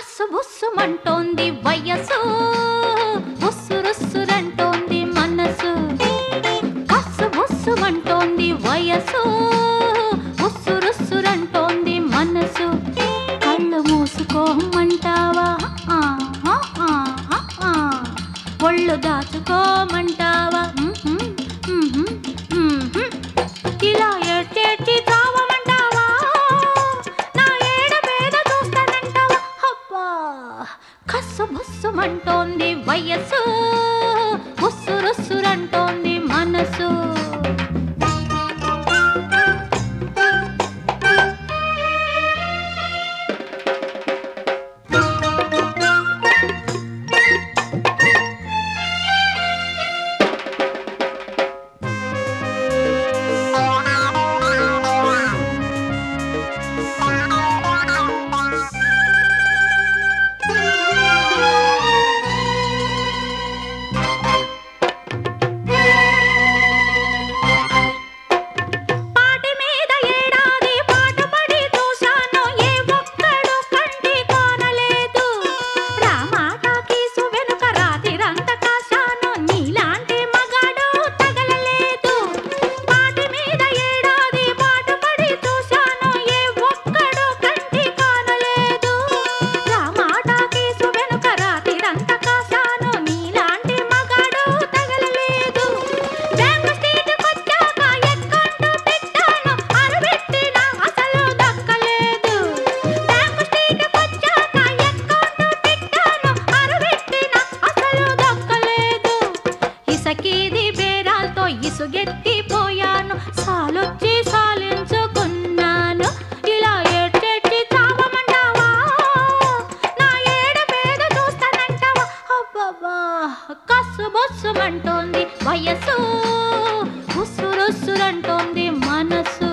కస్సు బుస్సుమంటోంది వయసు ఉస్సురుస్సురంటోంది మనసు కస్సు బుస్సుమంటోంది వయసు ఉస్సురుస్సురంటోంది మనసు కళ్ళు మూసుకోమంటావా ఆ, ఆ, ఆ, ఆ, ఆ. ఒళ్ళు దాచుకోమంటావా మ్హూ, మ్హూ, మ్హూ. ఇలా ఏడ్చేడ్చి చావమంటావా నా ఏడ మీద చూస్తానంటావా అబ్బా కస్సు బుస్సుమంటోంది వయస్సు ఉస్సురుస్సురంటోంది మనసు పాటి మీద ఏడాది పాటుపడి చూశాను ఏ ఒక్కడు కంటి కానలేదు రామాటాకీసు వెనుక రాతిరంత కాశాను నీలాంటి మగాడు తగలలేదు పాటి మీద ఏడాది పాటుపడి చూశాను ఏ ఒక్కడు కంటి కానలేదు రామాటాకీసు వెనుక రాతిరంత కాశాను నీలాంటి మగాడు తగలలేదు బ్యాంకు స్టేట్కొచ్చాక ఎక్కంటూ పెట్టాను అరబెట్టిన అసలు దక్కలేదు బ్యాంకు స్టేట్కొచ్చాక ఎక్కంటూ పెట్టాను అరబెట్టిన అసలు దక్కలేదు ఇసకేది బేరాలతో ఇసుగెత్తిపోయాను సాలొచ్చి సాలించుకున్నాను ఇలా ఏడ్చెట్టి చావమంటావా నా ఏడ మీద చూస్తానంటావా అబ్బబ్బా కస్సు బొస్సుమంటోంది వయసు ఉస్సురుస్సురంటోంది మనసు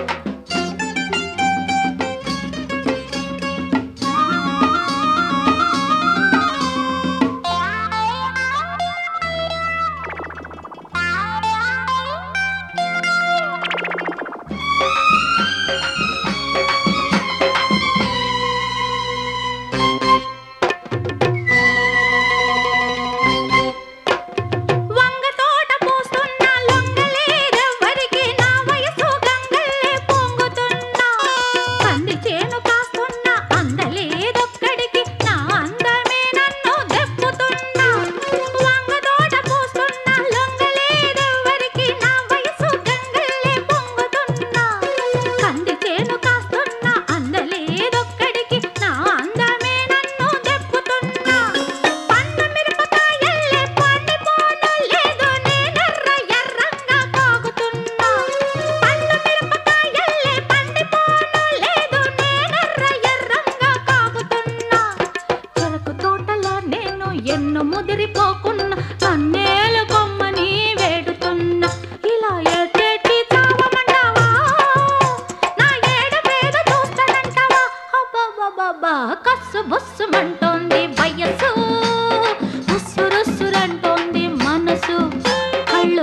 వంగ తోట పూస్తున్నా లొంగలేదెవ్వరికి నా వయసు గంగల్లే పొంగుతున్నా కంది చేను కాస్తున్నా అందలేదొక్కడికి నా అందమే నన్ను దెప్పుతున్నా వంగ తోట పూస్తున్నా లొంగలేదెవ్వరికి నా వయసు గంగల్లే పొంగుతున్నా కంది చేను కాస్తున్నా అందలేదొక్కడికి నా అందమే నన్ను దెప్పుతున్నా పండు మిరపకాయల్లే పండిపోను లేదు నేనెర్ర ఎర్రంగా తాగుతున్నా పండు మిరపకాయల్లే పండిపోను లేదు నేనెర్ర ఎర్రంగా తాగుతున్నా చెరకు తోటలో నేను ఎన్ను ముదిరిపోకున్నా కన్నేలు కొమ్మని వేడుతున్నా ఇలా ఏటేటి చావమంటావా నా ఏడ మీద చూస్తానంటావా అబ్బబ్బబ్బబ్బా కస్సు బుస్సుమంటోంది వయస్సు ఉస్సురుస్సురంటోంది మనసు కళ్ళు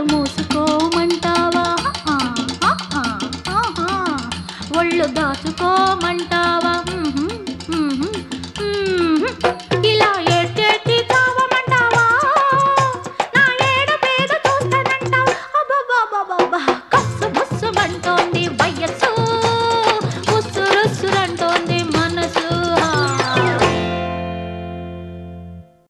మూసుకోమంటావా ఆ, ఆ, ఆ, ఆ. ఒళ్ళు దాచుకోమంటావా